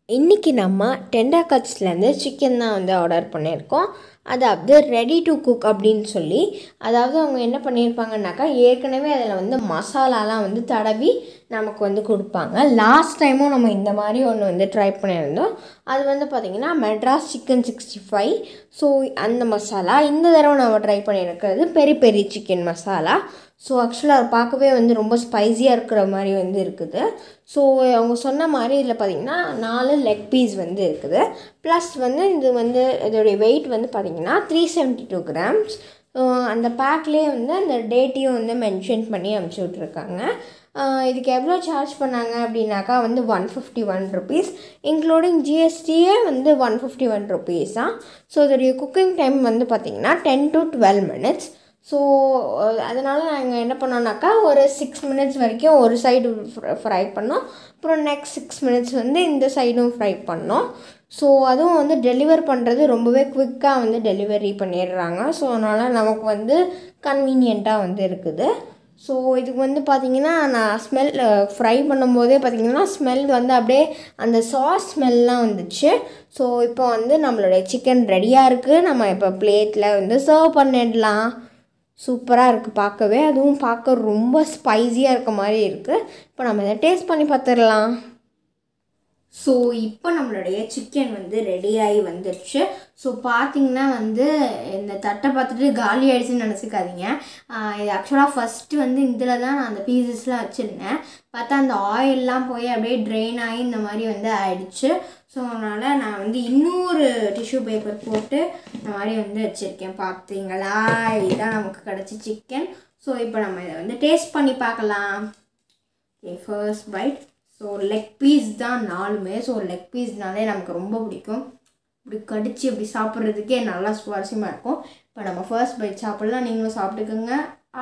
இன்றைக்கி நம்ம டெண்டா கட்ஸ்லேருந்து சிக்கன் தான் வந்து ஆர்டர் பண்ணியிருக்கோம் அதாவது ரெடி டு குக் அப்படின்னு சொல்லி அதாவது அவங்க என்ன பண்ணியிருப்பாங்கனாக்கா ஏற்கனவே அதில் வந்து மசாலாலாம் வந்து தடவி நமக்கு வந்து கொடுப்பாங்க லாஸ்ட் டைமும் நம்ம இந்த மாதிரி ஒன்று வந்து ட்ரை பண்ணியிருந்தோம் அது வந்து பார்த்திங்கன்னா Madras chicken sixty five so அந்த மசாலா இந்த தடவை நம்ம ட்ரை பண்ணியிருக்கிறது peri peri chicken masala so ஆக்சுவலாக அது பார்க்கவே வந்து ரொம்ப ஸ்பைஸியாக இருக்கிற மாதிரி வந்து இருக்குது ஸோ அவங்க சொன்ன மாதிரி இதில் பார்த்திங்கன்னா நாலு லெக் பீஸ் வந்து இருக்குது ப்ளஸ் வந்து இது வந்து இதோடைய வெயிட் வந்து பார்த்திங்கன்னா த்ரீ செவன்ட்டி டூ கிராம்ஸ் அந்த பேக்லேயே வந்து அந்த டேட்டையும் வந்து மென்ஷன் பண்ணி அனுப்பிச்சி விட்ருக்காங்க இதுக்கு எவ்வளோ சார்ஜ் பண்ணாங்க அப்படின்னாக்கா வந்து one fifty one rupees including ஜிஎஸ்டியே வந்து ஒன் ஃபிஃப்டி ஒன் ருபீஸ் தான் ஸோ இதோடைய குக்கிங் டைம் வந்து பார்த்திங்கன்னா ten to twelve minutes so அதனால் நாங்கள் என்ன பண்ணோம்னாக்கா ஒரு சிக்ஸ் மினிட்ஸ் வரைக்கும் ஒரு சைடு ஃப்ரை பண்ணோம் அப்புறம் நெக்ஸ்ட் சிக்ஸ் மினிட்ஸ் வந்து இந்த சைடும் ஃப்ரை பண்ணோம் ஸோ அதுவும் வந்து டெலிவர் பண்ணுறது ரொம்பவே குவிக்காக வந்து டெலிவரி பண்ணிடுறாங்க ஸோ அதனால் நமக்கு வந்து கன்வீனியண்ட்டாக வந்து இருக்குது ஸோ இதுக்கு வந்து பார்த்திங்கன்னா நான் ஸ்மெல் ஃப்ரை பண்ணும்போதே பார்த்திங்கன்னா ஸ்மெல் வந்து அப்படியே அந்த சாஸ் ஸ்மெல்லாம் வந்துச்சு ஸோ இப்போ வந்து நம்மளுடைய சிக்கன் ரெடியாக இருக்குது நம்ம இப்போ பிளேட்டில் வந்து சர்வ் பண்ணிடலாம் சூப்பராக இருக்குது பார்க்கவே அதுவும் பார்க்க ரொம்ப ஸ்பைஸியாக இருக்க மாதிரி இருக்குது இப்போ நம்ம இதை டேஸ்ட் பண்ணி பார்த்துடலாம் ஸோ இப்போ நம்மளுடைய சிக்கன் வந்து ரெடியாகி வந்துடுச்சு ஸோ பார்த்தீங்கன்னா வந்து இந்த தட்டை பார்த்துட்டு காலி ஆகிடுச்சுன்னு நினச்சிக்காதீங்க இது ஆக்சுவலாக ஃபஸ்ட்டு வந்து இதில் தான் நான் அந்த பீசஸ்லாம் வச்சுருந்தேன் பார்த்தா அந்த ஆயிலெலாம் போய் அப்படியே ட்ரெயின் ஆகி இந்த மாதிரி வந்து ஆயிடுச்சு ஸோ அதனால் நான் வந்து இன்னொரு டிஷ்யூ பேப்பர் போட்டு இந்த மாதிரி வந்து வச்சுருக்கேன் பார்த்தீங்களா இதுதான் நமக்கு கிடச்சி சிக்கன் ஸோ இப்போ நம்ம இதை வந்து டேஸ்ட் பண்ணி பார்க்கலாம் okay first bite so leg piece தான் நாலுமே ஸோ லெக் பீஸ்னாலே நமக்கு ரொம்ப பிடிக்கும் இப்படி கடிச்சு இப்படி சாப்பிட்றதுக்கே நல்லா சுவாரஸ்யமாக இருக்கும் இப்போ நம்ம ஃபர்ஸ்ட் பைட் சாப்பிட்லாம் நீங்களும் சாப்பிட்டுக்கோங்க ஆ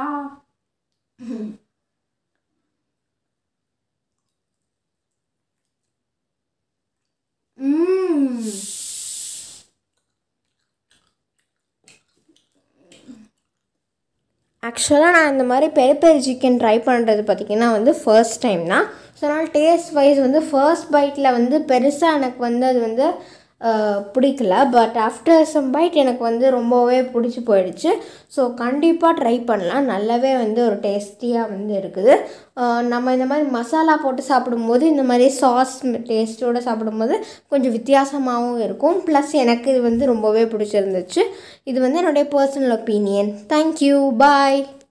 ஆக்சுவலாக நான் இந்த மாதிரி பெரிய பெரிய சிக்கன் ட்ரை பண்ணுறது பார்த்திங்கன்னா வந்து ஃபர்ஸ்ட் டைம் தான் ஸோ அதனால் டேஸ்ட் வைஸ் வந்து ஃபர்ஸ்ட் பைட்டில் வந்து பெருசாக எனக்கு வந்து அது வந்து பிடிக்கல பட் ஆஃப்டர் சம் பைட் எனக்கு வந்து ரொம்பவே பிடிச்சி போயிடுச்சு ஸோ கண்டிப்பாக ட்ரை பண்ணலாம் நல்லாவே வந்து ஒரு டேஸ்டியாக வந்து இருக்குது நம்ம இந்த மாதிரி மசாலா போட்டு சாப்பிடும்போது இந்த மாதிரி சாஸ் டேஸ்ட்டோடு சாப்பிடும்போது கொஞ்சம் வித்தியாசமாகவும் இருக்கும் ப்ளஸ் எனக்கு இது வந்து ரொம்பவே பிடிச்சிருந்துச்சு இது வந்து என்னுடைய பர்சனல் ஒப்பீனியன் தேங்க்யூ பாய்